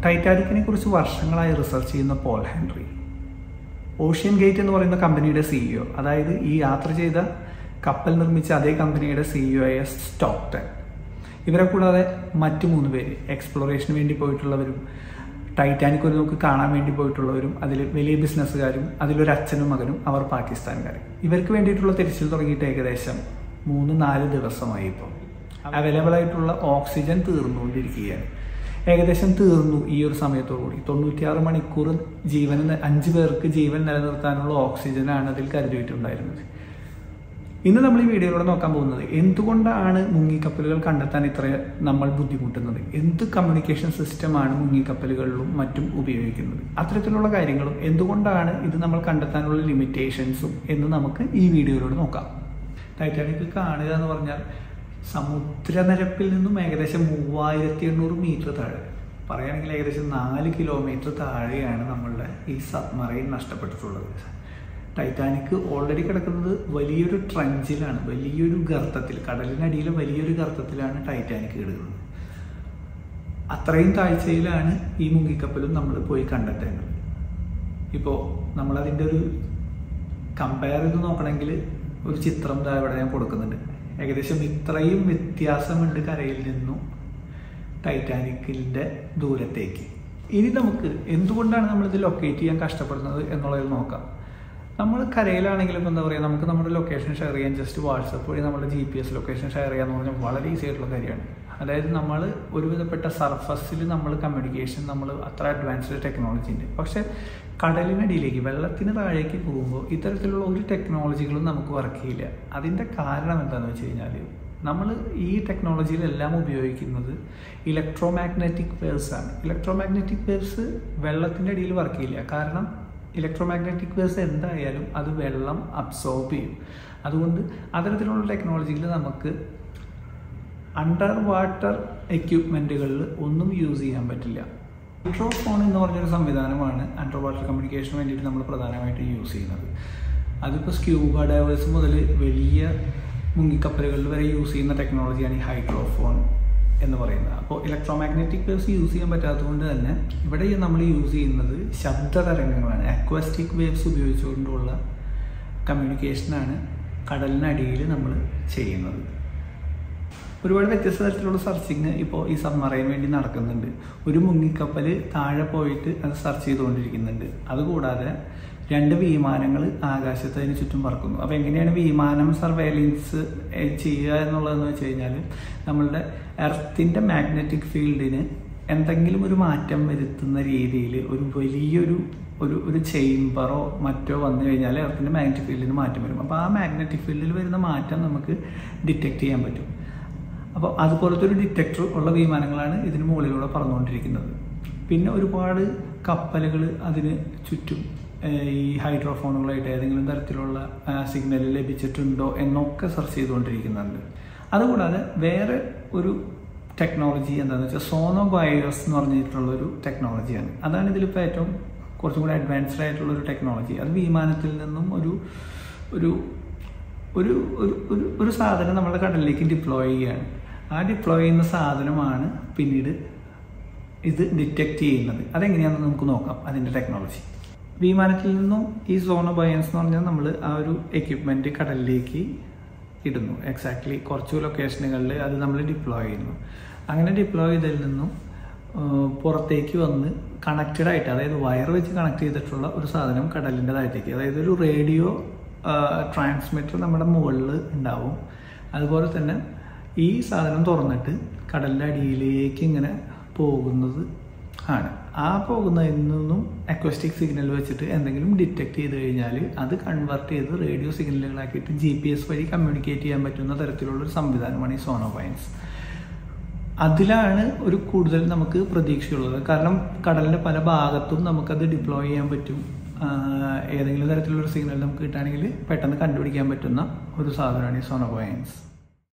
ടൈറ്റാനിക്കിനെ കുറിച്ച് വർഷങ്ങളായി റിസർച്ച് ചെയ്യുന്ന പോൾ ഹെൻറി ഓഷ്യൻ ഗേറ്റ് എന്ന് പറയുന്ന കമ്പനിയുടെ സിഇഒ അതായത് ഈ യാത്ര ചെയ്ത കപ്പൽ നിർമ്മിച്ച അതേ കമ്പനിയുടെ സിഇഒ ആയ സ്റ്റോക്ടൺ ഇവരെ കൂടാതെ മറ്റു മൂന്ന് പേര് എക്സ്പ്ലോറേഷന് വേണ്ടി പോയിട്ടുള്ളവരും ടൈറ്റാനിക് ഒരു നോക്ക് കാണാൻ വേണ്ടി പോയിട്ടുള്ളവരും അതിൽ വലിയ ബിസിനസ്സുകാരും അതിലൊരു അച്ഛനും മകനും അവർ പാകിസ്ഥാൻകാരും ഇവർക്ക് വേണ്ടിയിട്ടുള്ള തിരച്ചിൽ തുടങ്ങിയിട്ട് ഏകദേശം മൂന്ന് നാല് ദിവസമായി ഇപ്പോൾ അവൈലബിൾ ആയിട്ടുള്ള ഓക്സിജൻ തീർന്നുകൊണ്ടിരിക്കുകയാണ് ഏകദേശം തീർന്നു ഈ ഒരു സമയത്തോടുകൂടി തൊണ്ണൂറ്റിയാറ് മണിക്കൂർ ജീവൻ അഞ്ച് പേർക്ക് ജീവൻ നിലനിർത്താനുള്ള ഓക്സിജനാണ് അതിൽ കരുതിയിട്ടുണ്ടായിരുന്നത് ഇന്ന് നമ്മൾ ഈ വീഡിയോയിലൂടെ നോക്കാൻ പോകുന്നത് എന്തുകൊണ്ടാണ് മുങ്ങിക്കപ്പലുകൾ കണ്ടെത്താൻ ഇത്ര നമ്മൾ ബുദ്ധിമുട്ടുന്നത് എന്ത് കമ്മ്യൂണിക്കേഷൻ സിസ്റ്റമാണ് മുങ്ങിക്കപ്പലുകളിലും മറ്റും ഉപയോഗിക്കുന്നത് അത്തരത്തിലുള്ള കാര്യങ്ങളും എന്തുകൊണ്ടാണ് ഇത് നമ്മൾ കണ്ടെത്താനുള്ള ലിമിറ്റേഷൻസും എന്ന് നമുക്ക് ഈ വീഡിയോയിലൂടെ നോക്കാം ടൈറ്റാനിക് കാണുക എന്ന് പറഞ്ഞാൽ സമുദ്രനിരപ്പിൽ നിന്നും ഏകദേശം മൂവായിരത്തി എണ്ണൂറ് മീറ്റർ താഴെ പറയുകയാണെങ്കിൽ ഏകദേശം നാല് കിലോമീറ്റർ താഴെയാണ് നമ്മളുടെ ഈ സബ്മറൈൻ നഷ്ടപ്പെട്ടിട്ടുള്ളത് ടൈറ്റാനിക് ഓൾറെഡി കിടക്കുന്നത് വലിയൊരു ട്രഞ്ചിലാണ് വലിയൊരു ഗർത്തത്തിൽ കടലിനടിയിലെ വലിയൊരു ഗർത്തത്തിലാണ് ടൈറ്റാനിക് കിടക്കുന്നത് അത്രയും താഴ്ചയിലാണ് ഈ മുങ്ങിക്കപ്പലും നമ്മൾ പോയി കണ്ടെത്തേണ്ടത് ഇപ്പോൾ നമ്മളതിൻ്റെ ഒരു കമ്പയർ ചെയ്ത് നോക്കണമെങ്കിൽ ഒരു ചിത്രം ദാ ഇവിടെ ഞാൻ കൊടുക്കുന്നുണ്ട് ഏകദേശം ഇത്രയും വ്യത്യാസമുണ്ട് കരയിൽ നിന്നും ടൈറ്റാനിക്കിൻ്റെ ദൂരത്തേക്ക് ഇനി നമുക്ക് എന്തുകൊണ്ടാണ് നമ്മളിത് ലൊക്കേറ്റ് ചെയ്യാൻ കഷ്ടപ്പെടുന്നത് എന്നുള്ളത് നോക്കാം നമ്മൾ കരയിലാണെങ്കിലും എന്താ പറയുക നമുക്ക് നമ്മുടെ ലൊക്കേഷൻ ഷെയർ ചെയ്യാൻ ജസ്റ്റ് വാട്സപ്പ് വഴി നമ്മുടെ G P S location share ചെയ്യാന്ന് പറഞ്ഞാൽ വളരെ ഈസി ആയിട്ടുള്ള കാര്യമാണ് അതായത് നമ്മൾ ഒരുവിധപ്പെട്ട സർഫസിൽ നമ്മൾ കമ്മ്യൂണിക്കേഷൻ നമ്മൾ അത്ര അഡ്വാൻസ്ഡ് ടെക്നോളജി ഉണ്ട് പക്ഷെ കടലിനടിയിലേക്ക് വെള്ളത്തിന് താഴേക്ക് പോകുമ്പോൾ ഇത്തരത്തിലുള്ള ഒരു ടെക്നോളജികളും നമുക്ക് വർക്ക് ചെയ്യില്ല അതിൻ്റെ കാരണം എന്താണെന്ന് വെച്ച് കഴിഞ്ഞാൽ നമ്മൾ ഈ ടെക്നോളജിയിലെല്ലാം ഉപയോഗിക്കുന്നത് ഇലക്ട്രോ മാഗ്നറ്റിക് വേവ്സ് ആണ് ഇലക്ട്രോ മാഗ്നറ്റിക് വേവ്സ് വെള്ളത്തിൻ്റെ അടിയിൽ വർക്ക് ചെയ്യില്ല കാരണം ഇലക്ട്രോ മാഗ്നറ്റിക് വേവ്സ് എന്തായാലും അത് വെള്ളം അബ്സോർബ് ചെയ്യും അതുകൊണ്ട് അത്തരത്തിലുള്ള ടെക്നോളജിയിൽ നമുക്ക് അണ്ടർ വാട്ടർ എക്യുപ്മെൻറ്റുകളിൽ ഒന്നും യൂസ് ചെയ്യാൻ പറ്റില്ല ഹൈഡ്രോഫോൺ എന്ന് പറഞ്ഞൊരു സംവിധാനമാണ് അണ്ടർ വാട്ടർ കമ്മ്യൂണിക്കേഷന് വേണ്ടിയിട്ട് നമ്മൾ പ്രധാനമായിട്ട് യൂസ് ചെയ്യുന്നത് അതിപ്പോൾ സ്ക്യൂബ ഡൈവേഴ്സ് മുതൽ വലിയ മുങ്ങിക്കപ്പലുകളിൽ വരെ യൂസ് ചെയ്യുന്ന ടെക്നോളജിയാണ് ഈ ഹൈഡ്രോഫോൺ എന്ന് പറയുന്നത് അപ്പോൾ ഇലക്ട്രോ മാഗ്നറ്റിക് വേവ്സ് യൂസ് ചെയ്യാൻ പറ്റാത്തതുകൊണ്ട് തന്നെ ഇവിടെ നമ്മൾ യൂസ് ചെയ്യുന്നത് ശബ്ദ തരംഗങ്ങളാണ് അക്വാസ്റ്റിക് വേവ്സ് ഉപയോഗിച്ചുകൊണ്ടുള്ള കമ്മ്യൂണിക്കേഷനാണ് കടലിനടിയിൽ നമ്മൾ ചെയ്യുന്നത് ഒരുപാട് വ്യത്യസ്ത തരത്തിലുള്ള സെർച്ചിങ് ഇപ്പോൾ ഈ സബ്മറൈൻ വേണ്ടി നടക്കുന്നുണ്ട് ഒരു മുങ്ങിക്കപ്പൽ താഴെ പോയിട്ട് അത് സെർച്ച് ചെയ്തുകൊണ്ടിരിക്കുന്നുണ്ട് അതുകൂടാതെ രണ്ട് വിമാനങ്ങൾ ആകാശത്ത് അതിന് ചുറ്റും പറക്കുന്നു അപ്പോൾ എങ്ങനെയാണ് വിമാനം സർവൈലൻസ് ചെയ്യുക എന്നുള്ളതെന്ന് വെച്ച് കഴിഞ്ഞാൽ നമ്മളുടെ എർത്തിൻ്റെ മാഗ്നറ്റിക് ഫീൽഡിന് എന്തെങ്കിലും ഒരു മാറ്റം വരുത്തുന്ന രീതിയിൽ ഒരു വലിയൊരു ഒരു ഒരു ചേംബറോ മറ്റോ വന്നു കഴിഞ്ഞാൽ എർത്തിൻ്റെ മാഗ്നറ്റിക് ഫീൽഡിന് മാറ്റം വരും അപ്പോൾ ആ മാഗ്നറ്റിക് ഫീൽഡിൽ വരുന്ന മാറ്റം നമുക്ക് ഡിറ്റക്ട് ചെയ്യാൻ പറ്റും അപ്പോൾ അതുപോലത്തെ ഒരു ഡിറ്റക്ടർ ഉള്ള വിമാനങ്ങളാണ് ഇതിന് മുകളിലൂടെ പറന്നുകൊണ്ടിരിക്കുന്നത് പിന്നെ ഒരുപാട് കപ്പലുകൾ അതിന് ചുറ്റും ഈ ഹൈഡ്രോഫോണുകളായിട്ട് ഏതെങ്കിലും തരത്തിലുള്ള സിഗ്നൽ ലഭിച്ചിട്ടുണ്ടോ എന്നൊക്കെ സെർച്ച് ചെയ്തുകൊണ്ടിരിക്കുന്നുണ്ട് അതുകൂടാതെ വേറെ ഒരു ടെക്നോളജി എന്താണെന്ന് വെച്ചാൽ സോണോ ബയോസ് എന്ന് പറഞ്ഞിട്ടുള്ള ഒരു ടെക്നോളജിയാണ് അതാണ് ഇതിലിപ്പോൾ ഏറ്റവും കുറച്ചും കൂടി അഡ്വാൻസ്ഡ് ആയിട്ടുള്ള ഒരു ടെക്നോളജി അത് വിമാനത്തിൽ നിന്നും ഒരു ഒരു ഒരു ഒരു ഒരു സാധനം നമ്മുടെ കടലിലേക്ക് ഡിപ്ലോയ് ചെയ്യുകയാണ് ആ ഡിപ്ലോയ് ചെയ്യുന്ന സാധനമാണ് പിന്നീട് ഇത് ഡിറ്റക്ട് ചെയ്യുന്നത് അതെങ്ങനെയാണെന്ന് നമുക്ക് നോക്കാം അതിൻ്റെ ടെക്നോളജി വിമാനത്തിൽ നിന്നും ഈ സോണോ ബയൻസ് എന്ന് പറഞ്ഞാൽ നമ്മൾ ആ ഒരു എക്യുപ്മെൻറ്റ് കടലിലേക്ക് ഇടുന്നു എക്സാക്ട്ലി കുറച്ച് ലൊക്കേഷനുകളിൽ അത് നമ്മൾ ഡിപ്ലോയ് ചെയ്യുന്നു അങ്ങനെ ഡിപ്ലോയ് ചെയ്തതിൽ നിന്നും പുറത്തേക്ക് വന്ന് കണക്റ്റഡ് ആയിട്ട് അതായത് വയർ വെച്ച് കണക്ട് ചെയ്തിട്ടുള്ള ഒരു സാധനം കടലിൻ്റെ താഴത്തേക്ക് അതായത് ഒരു റേഡിയോ ട്രാൻസ്മിറ്റർ നമ്മുടെ മുകളിൽ ഉണ്ടാവും അതുപോലെ തന്നെ ഈ സാധനം തുറന്നിട്ട് കടലിൻ്റെ അടിയിലേക്ക് ഇങ്ങനെ പോകുന്നത് ആണ് ആ പോകുന്നതിൽ നിന്നും അക്വസ്റ്റിക് സിഗ്നൽ വെച്ചിട്ട് എന്തെങ്കിലും ഡിറ്റക്ട് ചെയ്ത് കഴിഞ്ഞാൽ അത് കൺവേർട്ട് ചെയ്ത് റേഡിയോ സിഗ്നലുകളാക്കിയിട്ട് ജി പി എസ് വഴി കമ്മ്യൂണിക്കേറ്റ് ചെയ്യാൻ പറ്റുന്ന തരത്തിലുള്ള ഒരു സംവിധാനമാണ് ഈ സോണോപൈൻസ് അതിലാണ് ഒരു കൂടുതൽ നമുക്ക് പ്രതീക്ഷയുള്ളത് കാരണം കടലിൻ്റെ പല ഭാഗത്തും നമുക്കത് ഡിപ്ലോയ് ചെയ്യാൻ പറ്റും ഏതെങ്കിലും തരത്തിലുള്ള സിഗ്നൽ നമുക്ക് കിട്ടുകയാണെങ്കിൽ പെട്ടെന്ന് കണ്ടുപിടിക്കാൻ പറ്റുന്ന ഒരു സാധനമാണ് ഈ സോണോപൈൻസ്